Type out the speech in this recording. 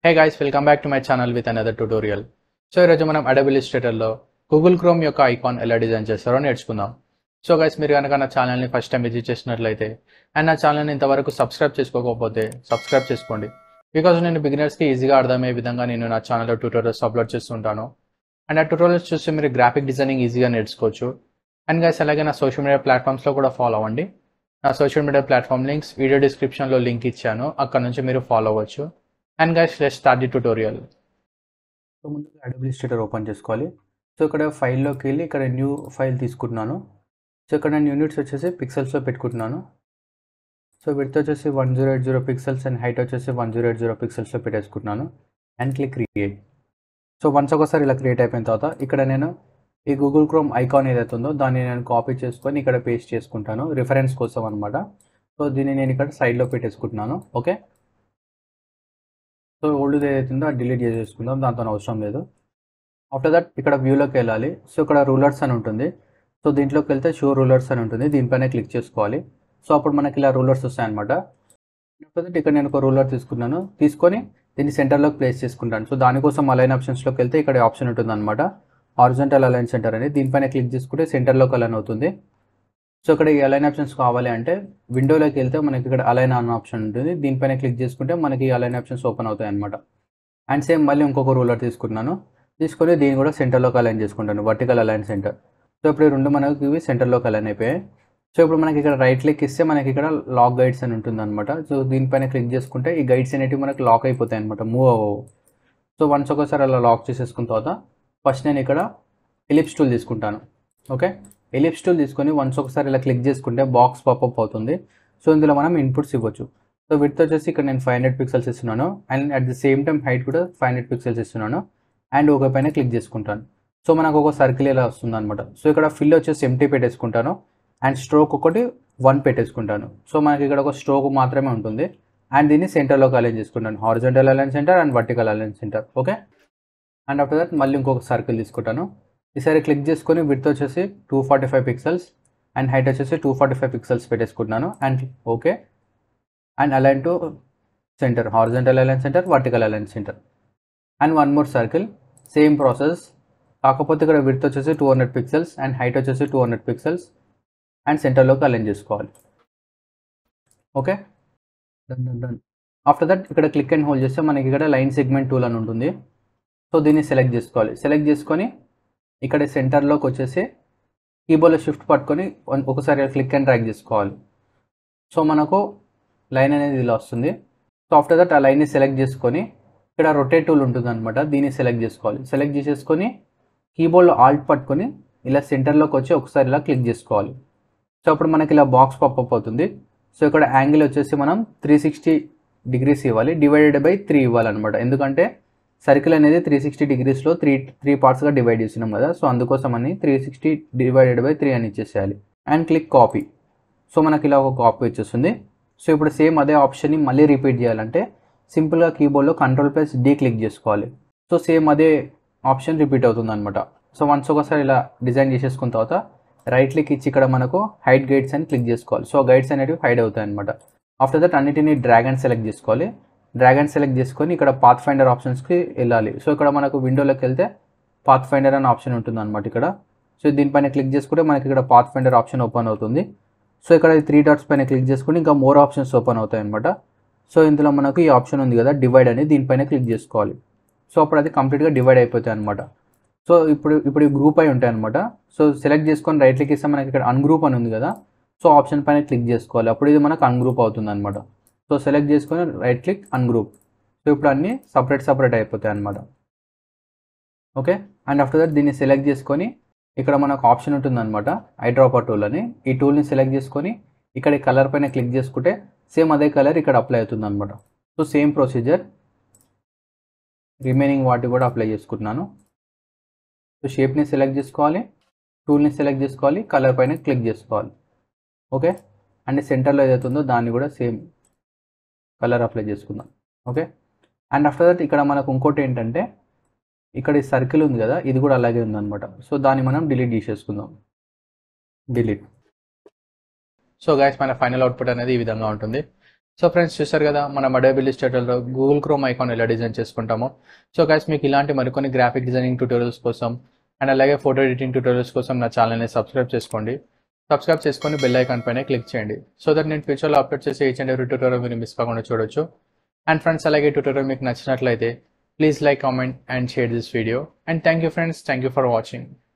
hey guys welcome back to my channel with another tutorial so ఈరోజు మనం Adobe ఇలిస్ట్రేటర్లో Google Chrome యొక్క icon ఎలా డిజైన్ చేస్తారో నేర్చుకుందాం సో గైస్ మీరు కనుక నా ఛానల్ని ఫస్ట్ టైం విజిట్ చేసినట్లయితే అండ్ నా ఛానల్ని ఇంతవరకు సబ్స్క్రైబ్ చేసుకోకపోతే సబ్స్క్రైబ్ చేసుకోండి బికాజ్ నేను బిగినర్స్కి ఈజీగా అర్థమయ్యే విధంగా నేను నా ఛానల్లో ట్యూటోరియల్స్ అప్లోడ్ చేస్తుంటాను అండ్ ఆ ట్యూటోరియల్స్ చూసి మీరు గ్రాఫిక్ డిజైనింగ్ ఈజీగా నేర్చుకోవచ్చు అండ్ గైస్ అలాగే నా సోషల్ మీడియా ప్లాట్ఫామ్స్లో కూడా ఫాలో అవ్వండి నా social media platform links video డిస్క్రిప్షన్లో లింక్ ఇచ్చాను అక్కడ నుంచి మీరు ఫాలో అవ్వచ్చు and guys let start the tutorial so ముందుగా అడబిలిస్టేటర్ ఓపెన్ చేసుకోవాలి సో ఇక్కడ ఫైల్లోకి వెళ్ళి ఇక్కడ న్యూ ఫైల్ తీసుకుంటున్నాను సో ఇక్కడ నేను యూనిట్స్ వచ్చేసి పిక్సెల్స్లో పెట్టుకుంటున్నాను సో విడ్త్ వచ్చేసి one zero eight zero pixels and height వచ్చేసి వన్ జీరో ఎయిట్ జీరో పిక్సెల్స్లో పెట్టేసుకుంటున్నాను and click create so once ఒకసారి ఇలా క్రియేట్ అయిపోయిన తర్వాత ఇక్కడ నేను ఈ గూగుల్ క్రోమ్ ఐకాన్ ఏదైతే ఉందో దాన్ని నేను కాపీ చేసుకొని ఇక్కడ పేస్ట్ చేసుకుంటాను రిఫరెన్స్ కోసం అనమాట సో దీన్ని నేను ఇక్కడ సైడ్లో పెట్టేసుకుంటున్నాను ఓకే సో ఓల్డ్ ఏదైతే ఉందో అది డిలీట్ చేసేసుకుందాం దాంతో అవసరం లేదు ఆఫ్టర్ దట్ ఇక్కడ వ్యూలోకి వెళ్ళాలి సో ఇక్కడ రూలర్స్ అని ఉంటుంది సో దీంట్లోకి వెళ్తే షో రూలర్స్ అని ఉంటుంది దీనిపైన క్లిక్ చేసుకోవాలి సో అప్పుడు మనకి ఇలా రూలర్స్ వస్తాయి అనమాట ఆఫ్టర్ దట్ ఇక్కడ నేను ఒక రూలర్ తీసుకున్నాను తీసుకొని దీన్ని సెంటర్లోకి ప్లేస్ చేసుకుంటాను సో దానికోసం అలైన్ ఆప్షన్స్లోకి వెళ్తే ఇక్కడ ఆప్షన్ ఉంటుంది అనమాట హారిజంటల్ అలైన్ సెంటర్ అనేది దీనిపైన క్లిక్ చేసుకుంటే సెంటర్లోకి అలైన్ అవుతుంది సో ఇక్కడ ఈ అలైన్ ఆప్షన్స్ కావాలి అంటే విండోలోకి వెళ్తే మనకి ఇక్కడ అలైన్ అన్న ఆప్షన్ ఉంటుంది దీనిపైన క్లిక్ చేసుకుంటే మనకి అలైన్ ఆప్షన్స్ ఓపెన్ అవుతాయి అనమాట అండ్ సేమ్ మళ్ళీ ఇంకొక రూలర్ తీసుకున్నాను తీసుకొని దీన్ని కూడా సెంటర్లోకి అలైన్ చేసుకుంటాను వర్టికల్ అలైన్ సెంటర్ సో ఇప్పుడు ఈ రెండు మనకి ఇవి సెంటర్లోకి అలైన్ అయిపోయాయి సో ఇప్పుడు మనకి ఇక్కడ రైట్ క్లిక్ ఇస్తే మనకి ఇక్కడ లాక్ గైడ్స్ అని ఉంటుంది అనమాట సో దీనిపైన క్లిక్ చేసుకుంటే ఈ గైడ్స్ అనేటివి మనకి లాక్ అయిపోతాయి అనమాట మూవ్ అవ్వవు సో వన్స్ ఒకసారి అలా లాక్ చేసేసుకున్న తర్వాత ఫస్ట్ నేను ఇక్కడ ఎలిప్స్ టూల్ తీసుకుంటాను ఓకే ఎలిప్స్ టూల్ తీసుకొని వన్స్ ఒకసారి ఇలా క్లిక్ చేసుకుంటే బాక్స్ పాపప్ అవుతుంది సో ఇందులో మనం ఇన్పుట్స్ ఇవ్వచ్చు సో విత్ వచ్చేసి ఇక్కడ నేను ఫైవ్ హండ్రెడ్ పిక్సెల్స్ ఇస్తున్నాను and at the same time height కూడా ఫైవ్ హండ్రెడ్ పిక్సెల్స్ ఇస్తున్నాను అండ్ ఒక పైన క్లిక్ చేసుకుంటాను సో మనకు ఒక సర్కిల్ ఇలా వస్తుంది అనమాట సో ఇక్కడ ఫిల్ వచ్చేసి ఎంటీ పెట్టేసుకుంటాను అండ్ స్ట్రోక్ ఒకటి వన్ పెట్టేసుకుంటాను సో మనకి ఇక్కడ ఒక స్ట్రోక్ మాత్రమే ఉంటుంది అండ్ దీన్ని సెంటర్లోకి అలైన్ చేసుకుంటాను horizontal align centre and vertical align centre okay and after that మళ్ళీ ఇంకొక సర్కిల్ తీసుకుంటాను ఈసారి క్లిక్ చేసుకొని విడ్త్ వచ్చేసి two forty five pixels and height వచ్చేసి టూ ఫార్టీ ఫైవ్ పిక్సెల్స్ పెట్టేసుకుంటున్నాను and okay and align to centre horizontal align centre vertical align centre and one more circle same process కాకపోతే ఇక్కడ width వచ్చేసి two hundred pixels and height వచ్చేసి two hundred pixels and సెంటర్లోకి align చేసుకోవాలి okay done done done after that ఇక్కడ click and hold చేస్తే మనకి ఇక్కడ లైన్ సెగ్మెంట్ టూల్ అని ఉంటుంది సో దీన్ని సెలెక్ట్ చేసుకోవాలి సెలెక్ట్ చేసుకొని ఇక్కడ సెంటర్లోకి వచ్చేసి కీబోర్డ్లో షిఫ్ట్ పట్టుకొని ఒకసారి క్లిక్ అండ్ డ్రాగ్ చేసుకోవాలి సో మనకు లైన్ అనేది ఇలా వస్తుంది సో ఆఫ్టర్ దట్ ఆ లైన్ని సెలెక్ట్ చేసుకొని ఇక్కడ రొటేట్ టూల్ ఉంటుంది అనమాట దీన్ని సెలెక్ట్ చేసుకోవాలి సెలెక్ట్ చేసేసుకొని కీబోర్డ్లో ఆల్ట్ పట్టుకొని ఇలా సెంటర్లోకి వచ్చి ఒకసారి ఇలా క్లిక్ చేసుకోవాలి సో అప్పుడు మనకి ఇలా బాక్స్ పాపప్ అవుతుంది సో ఇక్కడ యాంగిల్ వచ్చేసి మనం త్రీ సిక్స్టీ డిగ్రీస్ ఇవ్వాలి డివైడెడ్ బై త్రీ ఇవ్వాలన్నమాట ఎందుకంటే సర్కిల్ అనేది త్రీ సిక్స్టీ డిగ్రీస్లో త్రీ త్రీ పార్ట్స్గా డివైడ్ చేసినాం కదా సో అందుకోసం అని three sixty divided by three అని ఇచ్చేసేయాలి అండ్ క్లిక్ కాపీ సో మనకి ఇలా ఒక కాపీ వచ్చేస్తుంది సో ఇప్పుడు సేమ్ అదే ఆప్షన్ని మళ్ళీ రిపీట్ చేయాలంటే సింపుల్గా కీబోర్డ్లో కంట్రోల్ ప్లస్ డీ క్లిక్ చేసుకోవాలి సో సేమ్ అదే ఆప్షన్ రిపీట్ అవుతుంది అనమాట సో వన్స్ ఒకసారి ఇలా డిజైన్ చేసేసుకున్న తర్వాత రైట్ క్లిక్ ఇచ్చి ఇక్కడ మనకు హైట్ గైడ్స్ అని క్లిక్ చేసుకోవాలి సో గైడ్స్ అనేవి హైడ్ అవుతాయి అనమాట ఆఫ్టర్ దట్ అన్నిటిని డ్రాగ్ అండ్ సెలెక్ట్ చేసుకోవాలి డ్రాగ్ అండ్ సెలెక్ట్ చేసుకొని ఇక్కడ పాత్ ఫైండర్ ఆప్షన్స్కి వెళ్ళాలి సో ఇక్కడ మనకు విండోలోకి వెళ్తే పాత్ ఫైండర్ అనే ఆప్షన్ ఉంటుంది అనమాట ఇక్కడ సో దీనిపైన క్లిక్ చేసుకుంటే మనకి ఇక్కడ పాత్ ఫైండర్ ఆప్షన్ ఓపెన్ అవుతుంది సో ఇక్కడ త్రీ డాట్స్ పైన క్లిక్ చేసుకుని ఇంకా మోర్ ఆప్షన్స్ ఓపెన్ అవుతాయి అనమాట సో ఇందులో మనకు ఈ ఆప్షన్ ఉంది కదా డివైడ్ అని దీనిపైన క్లిక్ చేసుకోవాలి సో అప్పుడు అది కంప్లీట్గా డివైడ్ అయిపోతాయి అనమాట సో ఇప్పుడు ఇప్పుడు గ్రూప్ అయి ఉంటాయి అనమాట సో సెలెక్ట్ చేసుకొని రైట్ క్లిక్ ఇస్తే మనకి ఇక్కడ అన్గ్రూప్ అని ఉంది కదా సో ఆప్షన్ పైన క్లిక్ చేసుకోవాలి అప్పుడు ఇది మనకు అన్గ్రూప్ అవుతుంది అనమాట సో సెలెక్ట్ చేసుకొని రైట్ క్లిక్ అన్గ్రూప్ సో ఇప్పుడు అన్నీ సపరేట్ సపరేట్ అయిపోతాయి అనమాట ఓకే అండ్ ఆఫ్టర్ దట్ దీన్ని సెలెక్ట్ చేసుకొని ఇక్కడ మనకు ఆప్షన్ ఉంటుంది అనమాట ఐడ్రాపర్ టూల్ అని ఈ టూల్ని సెలెక్ట్ చేసుకొని ఇక్కడ ఈ కలర్ పైన క్లిక్ చేసుకుంటే సేమ్ అదే కలర్ ఇక్కడ అప్లై అవుతుంది అనమాట సో సేమ్ ప్రొసీజర్ రిమైనింగ్ వాటి కూడా అప్లై చేసుకుంటున్నాను సో షేప్ని సెలెక్ట్ చేసుకోవాలి టూల్ని సెలెక్ట్ చేసుకోవాలి కలర్ పైన క్లిక్ చేసుకోవాలి ఓకే అండ్ సెంటర్లో ఏదైతే ఉందో దాన్ని కూడా సేమ్ కలర్ అప్లై చేసుకుందాం ఓకే అండ్ ఆఫ్టర్ దట్ ఇక్కడ మనకు ఇంకోటి ఏంటంటే ఇక్కడ ఈ సర్కిల్ ఉంది కదా ఇది కూడా అలాగే ఉందన్నమాట సో దాన్ని మనం డిలీట్ చేసేసుకుందాం డిలీట్ సో గైస్ మన ఫైనల్ అవుట్పుట్ అనేది ఈ విధంగా ఉంటుంది సో ఫ్రెండ్స్ చూసారు కదా మన అడోబ్ ఇలిస్ట్రేటర్లో గూగుల్ క్రోమ్ ఐకాన్ ఎలా డిజైన్ చేసుకుంటామో సో గైస్ మీకు ఇలాంటి మరికొన్ని గ్రాఫిక్ డిజైనింగ్ ట్యూటోరియల్స్ కోసం అండ్ అలాగే ఫోటో ఎడిటింగ్ ట్యూటోరియల్స్ కోసం నా ఛానల్ని సబ్స్క్రైబ్ చేసుకోండి సబ్స్క్రైబ్ చేసుకొని బెల్ ఐకాన్ పైన క్లిక్ చేయండి సో దట్ నేను ఫ్యూచర్లో అప్లోడ్ చేసే ఈచ్ అండ్ ఎవరీ ట్యూటోరియల్ మీరు మిస్ కాకుండా చూడొచ్చు అండ్ ఫ్రెండ్స్ అలాగే ట్యూటోరియల్ మీకు నచ్చినట్లయితే please like comment and share this video and thank you friends thank you for watching